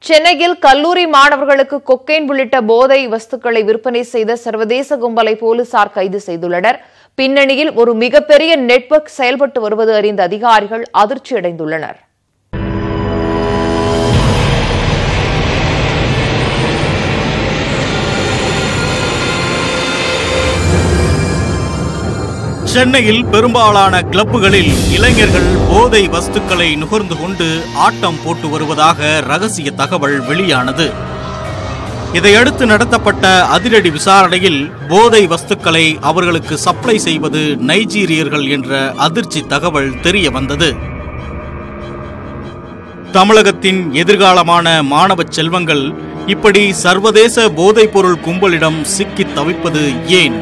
சென்னையில் கல்லூரி மாணவர்களுக்கு கொக்கைன் உள்ளிட்ட போதை வஸ்துக்களை விற்பனை செய்த சர்வதேச கும்பலை போலீசார் கைது செய்துள்ளனர் பின்னணியில் ஒரு மிகப்பெரிய நெட்வொர்க் செயல்பட்டு வருவது அறிந்த அதிகாரிகள் அதிர்ச்சியடைந்துள்ளனர் சென்னையில் பெரும்பாலான கிளப்புகளில் இளைஞர்கள் போதை வஸ்துக்களை நுகர்ந்து கொண்டு ஆட்டம் போட்டு வருவதாக ரகசிய தகவல் வெளியானது இதையடுத்து நடத்தப்பட்ட அதிரடி விசாரணையில் போதை வஸ்துக்களை அவர்களுக்கு சப்ளை செய்வது நைஜீரியர்கள் என்ற அதிர்ச்சி தகவல் தெரிய வந்தது தமிழகத்தின் எதிர்காலமான மாணவ செல்வங்கள் இப்படி சர்வதேச போதைப்பொருள் கும்பலிடம் சிக்கித் தவிப்பது ஏன்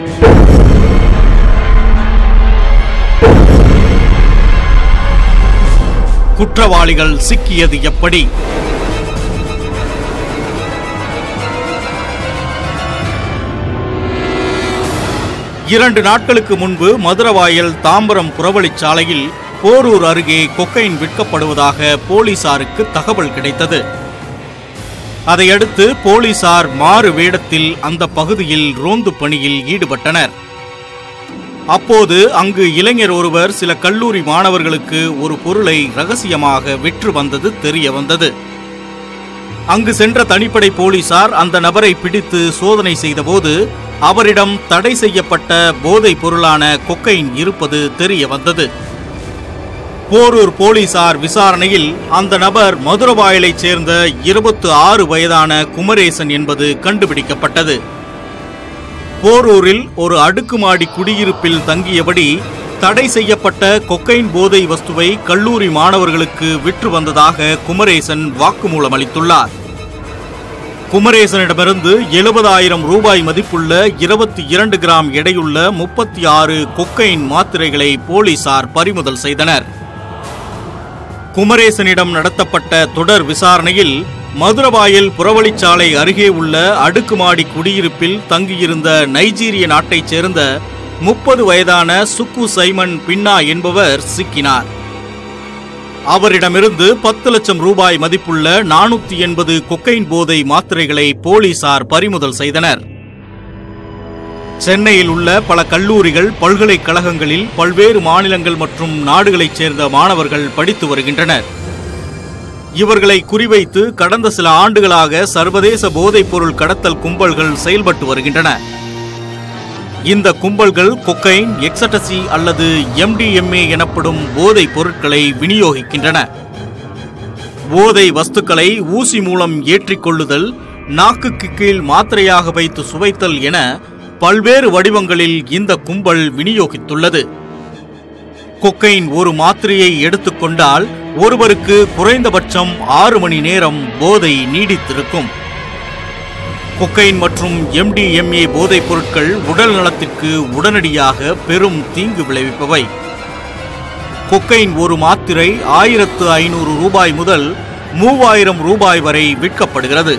குற்றவாளிகள் சிக்கியது எப்படி இரண்டு நாட்களுக்கு முன்பு மதுரவாயல் தாம்பரம் புறவழிச்சாலையில் போரூர் அருகே கொக்கைன் விற்கப்படுவதாக போலீசாருக்கு தகவல் கிடைத்தது அதையடுத்து போலீசார் மாறு வேடத்தில் அந்த பகுதியில் ரோந்து பணியில் ஈடுபட்டனர் அப்போது அங்கு இளைஞர் ஒருவர் சில கல்லூரி மாணவர்களுக்கு ஒரு பொருளை ரகசியமாக விற்று வந்தது தெரிய வந்தது அங்கு சென்ற தனிப்படை போலீசார் அந்த நபரை பிடித்து சோதனை செய்தபோது அவரிடம் தடை செய்யப்பட்ட போதைப் பொருளான கொக்கைன் இருப்பது தெரிய வந்தது போரூர் போலீசார் விசாரணையில் அந்த நபர் மதுரவாயலைச் சேர்ந்த இருபத்து ஆறு வயதான குமரேசன் என்பது கண்டுபிடிக்கப்பட்டது போரூரில் ஒரு அடுக்குமாடி குடியிருப்பில் தங்கியபடி தடை செய்யப்பட்ட கொக்கைன் போதை வஸ்துவை கல்லூரி மாணவர்களுக்கு விற்று வந்ததாக குமரேசன் வாக்குமூலம் அளித்துள்ளார் குமரேசனிடமிருந்து எழுபதாயிரம் ரூபாய் மதிப்புள்ள இருபத்தி இரண்டு கிராம் எடையுள்ள முப்பத்தி ஆறு கொக்கைன் மாத்திரைகளை போலீசார் பறிமுதல் செய்தனர் குமரேசனிடம் நடத்தப்பட்ட தொடர் விசாரணையில் மதுரவாயல் புறவழிச்சாலை அருகே உள்ள அடுக்குமாடி குடியிருப்பில் தங்கியிருந்த நைஜீரிய நாட்டைச் சேர்ந்த முப்பது வயதான சுக்கு சைமன் பின்னா என்பவர் சிக்கினார் அவரிடமிருந்து பத்து லட்சம் ரூபாய் மதிப்புள்ள நானூத்தி எண்பது கொக்கைன் போதை மாத்திரைகளை போலீசார் பறிமுதல் செய்தனர் சென்னையில் உள்ள பல கல்லூரிகள் பல்கலைக்கழகங்களில் பல்வேறு மாநிலங்கள் மற்றும் நாடுகளைச் சேர்ந்த மாணவர்கள் படித்து வருகின்றனர் இவர்களை குறிவைத்து கடந்த சில ஆண்டுகளாக சர்வதேச போதைப்பொருள் கடத்தல் கும்பல்கள் செயல்பட்டு வருகின்றன இந்த கும்பல்கள் கொக்கைன் எக்ஸடசி அல்லது எம்டிஎம்ஏ எனப்படும் போதைப் பொருட்களை விநியோகிக்கின்றன போதை வஸ்துக்களை ஊசி மூலம் ஏற்றிக்கொள்ளுதல் நாக்குக்கு கீழ் மாத்திரையாக வைத்து சுவைத்தல் என பல்வேறு வடிவங்களில் இந்த கும்பல் விநியோகித்துள்ளது கொக்கைன் ஒரு மாத்திரையை எடுத்துக்கொண்டால் ஒருவருக்கு குறைந்தபட்சம் ஆறு மணி நேரம் போதை நீடித்திருக்கும் கொக்கைன் மற்றும் எம்டிஎம்ஏ போதைப் பொருட்கள் உடல் நலத்திற்கு உடனடியாக பெரும் தீங்கு விளைவிப்பவை கொக்கைன் ஒரு மாத்திரை ஆயிரத்து ஐநூறு ரூபாய் முதல் மூவாயிரம் ரூபாய் வரை விற்கப்படுகிறது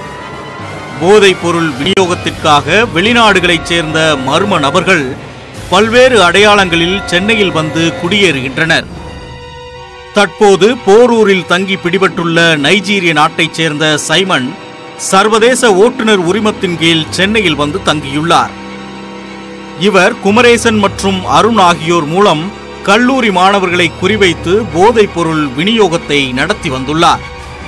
போதைப் பொருள் விநியோகத்திற்காக வெளிநாடுகளைச் சேர்ந்த மர்ம நபர்கள் பல்வேறு அடையாளங்களில் சென்னையில் வந்து குடியேறுகின்றனர் தற்போது போரூரில் தங்கி பிடிபட்டுள்ள நைஜீரிய நாட்டைச் சேர்ந்த சைமன் சர்வதேச ஓட்டுநர் உரிமத்தின் கீழ் சென்னையில் வந்து தங்கியுள்ளார் இவர் குமரேசன் மற்றும் அருண் ஆகியோர் மூலம் கல்லூரி மாணவர்களை குறிவைத்து போதைப் பொருள் விநியோகத்தை நடத்தி வந்துள்ளார்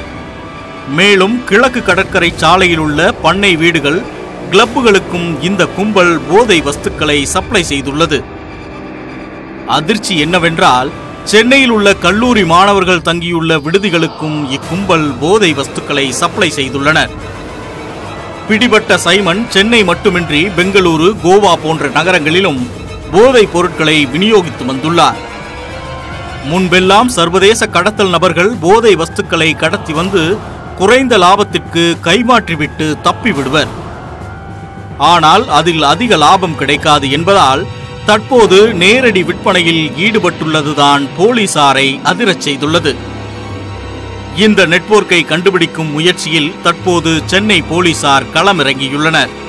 மேலும் கிழக்கு கடற்கரை சாலையில் உள்ள பண்ணை வீடுகள் கிளப்புகளுக்கும் இந்த கும்பல் போதை வஸ்துக்களை சப்ளை செய்துள்ளது அதிர்ச்சி என்னவென்றால் சென்னையில் உள்ள கல்லூரி மாணவர்கள் தங்கியுள்ள விடுதிகளுக்கும் இக்கும்பல் போதை வஸ்துக்களை சப்ளை செய்துள்ளனர் பிடிபட்ட சைமன் சென்னை மட்டுமின்றி பெங்களூரு கோவா போன்ற நகரங்களிலும் போதைப் பொருட்களை விநியோகித்து வந்துள்ளார் முன்பெல்லாம் சர்வதேச கடத்தல் நபர்கள் போதை வஸ்துக்களை கடத்தி வந்து குறைந்த லாபத்திற்கு கைமாற்றிவிட்டு தப்பி விடுவர் ஆனால் அதில் அதிக லாபம் கிடைக்காது என்பதால் தற்போது நேரடி விற்பனையில் ஈடுபட்டுள்ளதுதான் போலீசாரை அதிரச் செய்துள்ளது இந்த நெட்வொர்க்கை கண்டுபிடிக்கும் முயற்சியில் தற்போது சென்னை போலீசார் களமிறங்கியுள்ளனர்